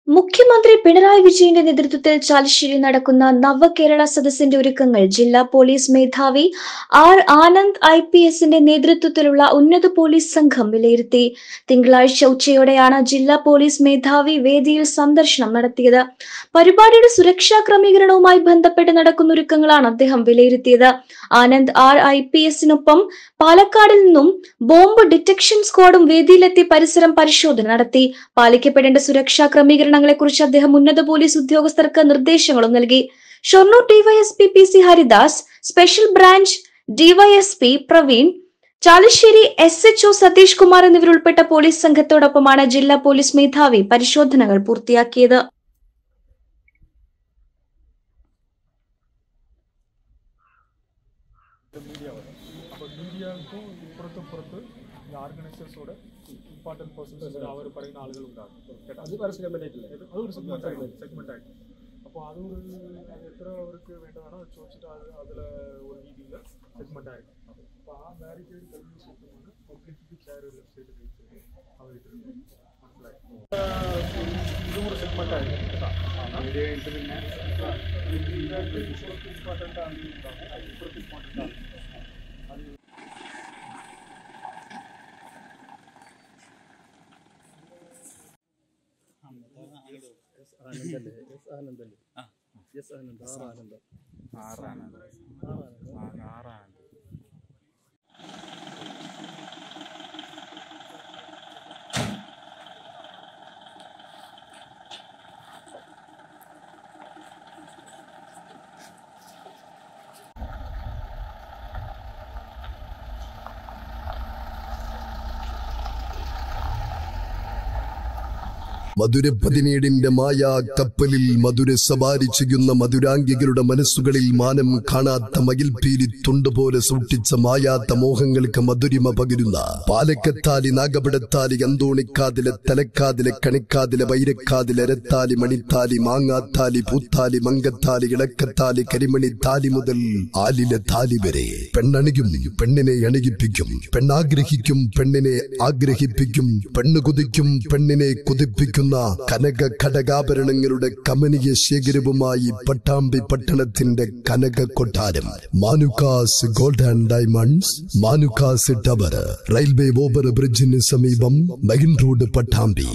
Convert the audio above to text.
മുഖ്യമന്ത്രി പിണറായി വിജയന്റെ നേതൃത്വത്തിൽ ചാലിശ്ശേരി നടക്കുന്ന നവകേരള സദസ്സിന്റെ ഒരുക്കങ്ങൾ ജില്ലാ പോലീസ് മേധാവി ആർ ആനന്ദ് ഐ പി എസിന്റെ നേതൃത്വത്തിലുള്ള ഉന്നത പോലീസ് സംഘം വിലയിരുത്തി തിങ്കളാഴ്ച ഉച്ചയോടെയാണ് ജില്ലാ പോലീസ് മേധാവി വേദിയിൽ സന്ദർശനം നടത്തിയത് പരിപാടിയുടെ സുരക്ഷാ ക്രമീകരണവുമായി ബന്ധപ്പെട്ട് നടക്കുന്ന ഒരുക്കങ്ങളാണ് അദ്ദേഹം വിലയിരുത്തിയത് ആനന്ദ് ആർ ഐ പി എസിനൊപ്പം പാലക്കാടിൽ നിന്നും ബോംബ് ഡിറ്റക്ഷൻ സ്ക്വാഡും വേദിയിലെത്തി പരിസരം പരിശോധന നടത്തി പാലിക്കപ്പെടേണ്ട സുരക്ഷാ ക്രമീകരണങ്ങളെക്കുറിച്ച് അദ്ദേഹം ഉന്നത പോലീസ് ഉദ്യോഗസ്ഥർക്ക് നിർദ്ദേശങ്ങളും നൽകി Shoranur DYSP P C Haridas special branch DYSP Praveen Chalissery S H O Satheesh Kumar എന്നിവരുൾപ്പെട്ട പോലീസ് സംഘത്തോടൊപ്പമാണ് ജില്ലാ പോലീസ് മേധാവി പരിശോധനകൾ പൂർത്തിയാക്കിയത് மீடியா வரும் அப்போ மீடியாவுக்கும் ഇപ്പുറത്തും പുറത്ത് ഈ ഓർഗനൈസേഴ്സോടെ ഇമ്പോർട്ടൻറ്റ് പേഴ്സൺസ് അവർ പറയുന്ന ആളുകൾ ഉണ്ടാകും കേട്ടോ അത് വേറെ സെഗ്മെന്റ് ആയിട്ടില്ല അത് ഒരു സെഗ്മെന്റ് ആയിട്ട് സെഗ്മെന്റ് ആയിട്ട് അപ്പോൾ അത് ഒരു അത് എത്ര അവർക്ക് വേണ്ടതാണോ അത് ചോദിച്ചിട്ട് അത് അതിൽ ഒരു രീതിയിൽ സെഗ്മെന്റ് ആയിട്ട് അപ്പോൾ ആ ബാരിക്കേഡ് കഴിഞ്ഞ ശേഷമാണ് പബ്ലിസിറ്റി ചെയർ ലെഫ്റ്റ് സൈഡ് വെച്ച് അവർ ഇട്ടിരുന്നത് മനസ്സിലായി ഇതും ഒരു സെഗ്മെന്റ് ആയിട്ട് കേട്ടോ മീഡിയ കഴിഞ്ഞിട്ട് പിന്നെ ഇപ്പുറത്ത് ഇമ്പോർട്ടൻ്റ് ആണ് ഉണ്ടാവും ഇപ്പുറത്ത് ഇമ്പോർട്ടൻ്റ് ആണ് ആനന്ദല്ലേ എസ് ആനന്ദല്ലേ എസ് ആനന്ദ് ആർ ആനന്ദ് ആറാനത് ആറാനത് മധുര പതിനേഴിന്റെ മായാ കപ്പലിൽ മധുര സവാരി ചെയ്യുന്ന മധുരാംഗികളുടെ മനസ്സുകളിൽ മാനം കാണാത്ത മകിൽപീരി തുണ്ടുപോലെ സൂക്ഷിച്ച മായാത്ത മോഹങ്ങൾക്ക് മധുരിമ പകരുന്ന പാലക്കത്താലി നാഗപടത്താലി അന്തോണിക്കാതിലെ തലക്കാതിലെ കണിക്കാതിലെ വൈരക്കാതിലെ അരത്താലി മണിത്താലി മാങ്ങാത്താലി പൂത്താലി മങ്കത്താലി ഇളക്കത്താലി കരിമണി താലി മുതൽ ആലിലെ താലി വരെ പെണ്ണണിയും പെണ്ണിനെ അണിയിപ്പിക്കും പെണ്ണാഗ്രഹിക്കും പെണ്ണിനെ ആഗ്രഹിപ്പിക്കും പെണ്ണ് കുതിക്കും പെണ്ണിനെ കുതിപ്പിക്കുന്ന കനക ഘടകാഭരണങ്ങളുടെ കമനീയ ശേഖരവുമായി പട്ടാമ്പി പട്ടണത്തിന്റെ കനക കൊട്ടാരം Manukkas gold and diamonds Manukkas tower railway over ബ്രിഡ്ജിന് സമീപം മെയിൻ റോഡ് പട്ടാമ്പി